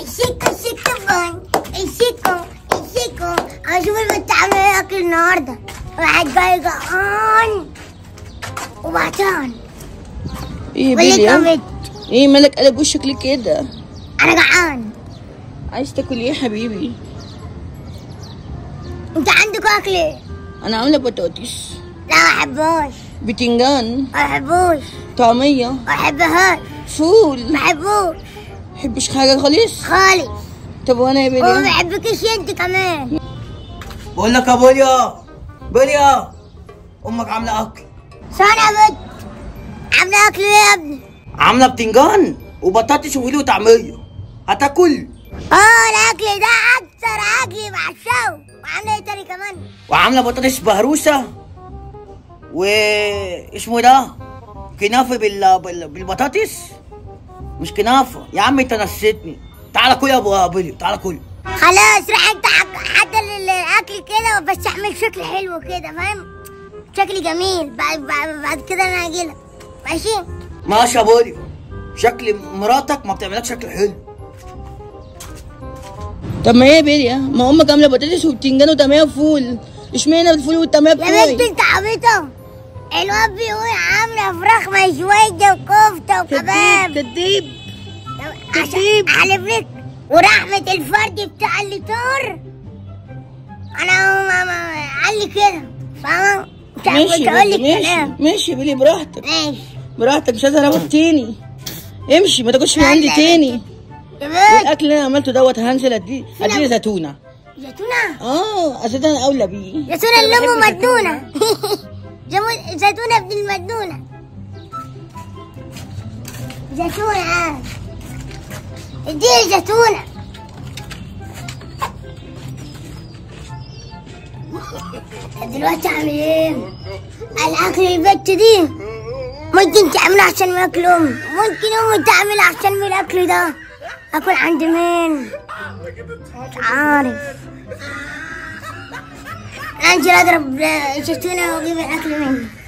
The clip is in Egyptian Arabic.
السكة السكة فين السكة السكة اشوف البنت عاملة ايه اكل النهاردة واحد جاي جعان وبعتان ايه واللي بيلي ها؟ كمت ايه مالك قلب وشك ليه كده انا جعان عايز تاكل ايه يا حبيبي انت عندك اكل ايه؟ انا عامله بطاطس لا ما احبوش بتنجان ما احبوش طعميه ما احبهاش فول ما احبوش محبش حاجه خالص خالص طب وانا يا وما بيلي بحبكش انت كمان بقول لك يا بوليا بوليا امك عامله اكل ثانية يا بنت عاملة اكل ايه يا ابني؟ عامله بتنجان وبطاطس وفول وطعميه هتاكل اه الاكل ده اكتر اكل بعشقه وعاملة ايه تاني كمان؟ وعامله بطاطس بهروسه و اسمه ده كنافه بال... بال... بالبطاطس مش كنافه يا عم انت نسيتني تعالى كل يا ابو بوليا تعالى كل خلاص روح انت حك- حضر الاكل كده بس اعمل شكل حلو كده فاهم؟ شكل جميل بعد بعد, بعد كده انا هجيلك ماشي؟ ماشي يا بوليا شكل مراتك ما بتعملكش شكل حلو طب ما هي يا بيلي ها؟ ما امك عامله بطاطس وبتنجان وطعميه وفول اشمعنى الفول والطعميه يا بنت بتوعي انت عبيطة الواد بيقول عاملة فراخ مشوية وكفتة وكباب كديب كديب عشان كتيب. احلف لك ورحمة الفرد بتاع الليتور انا ما ما قال لي كده فاهمة؟ مش ماشي مش يا هقول لك بيلي ماشي كلام ماشي يا بيلي براحتك ماشي براحتك مش عايزه اروح تاني امشي ما تاكلش من لا، عندي لا، تاني يا بنت والاكل اللي انا عملته دوت هنزل ادي ادي زيتونه زيتونة اه اصل انا اولى بيه زيتونة اللي أنا امه بحب مدونة جمو- زيتونة ابن المدونة زيتونة اديني زيتونة دلوقتي اعمل ايه؟ الاكل البت دي ممكن تعمله احسن من اكل امي ممكن امي تعمله احسن من الاكل ده اكل عند مين؟ مش عارف انزل اضرب زيتونة واجيب الاكل منه